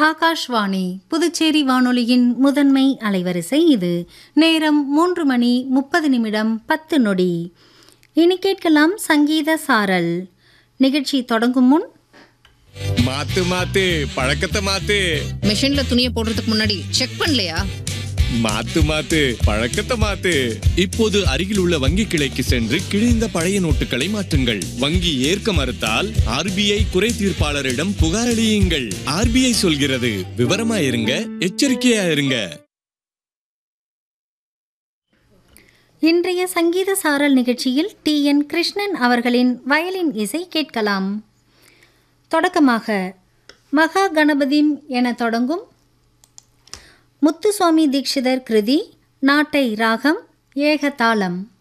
ஆகாஷ்வாணி புதுச்சேரி வானொலியின் முதன்மை அலைவரிசை இது நேரம் மூன்று மணி முப்பது நிமிடம் பத்து நொடி இனி கேட்கலாம் சங்கீத சாரல் நிகழ்ச்சி தொடங்கும் முன் மாத்து மாத்து பழக்கத்தை மாத்து மிஷின்ல துணியை போடுறதுக்கு முன்னாடி செக் பண்ணலையா மாத்து மாத்து பழக்கத்தை மாத்து இப்போது அருகில் உள்ள வங்கி கிளைக்கு சென்று கிழிந்த பழைய நோட்டுகளை மாற்றுங்கள் வங்கி ஏற்க மறுத்தால் ஆர்பிஐ குறை தீர்ப்பாளரிடம் புகாரளியுங்கள் ஆர்பிஐ சொல்கிறது விவரமா இருங்க எச்சரிக்கையா இருங்க இன்றைய சங்கீத சாரல் நிகழ்ச்சியில் டி என் கிருஷ்ணன் அவர்களின் வயலின் இசை கேட்கலாம் தொடக்கமாக மகா கணபதிம் என தொடங்கும் முத்துசுவாமி தீட்சிதர் கிருதி நாட்டை ராகம் ஏகதாளம்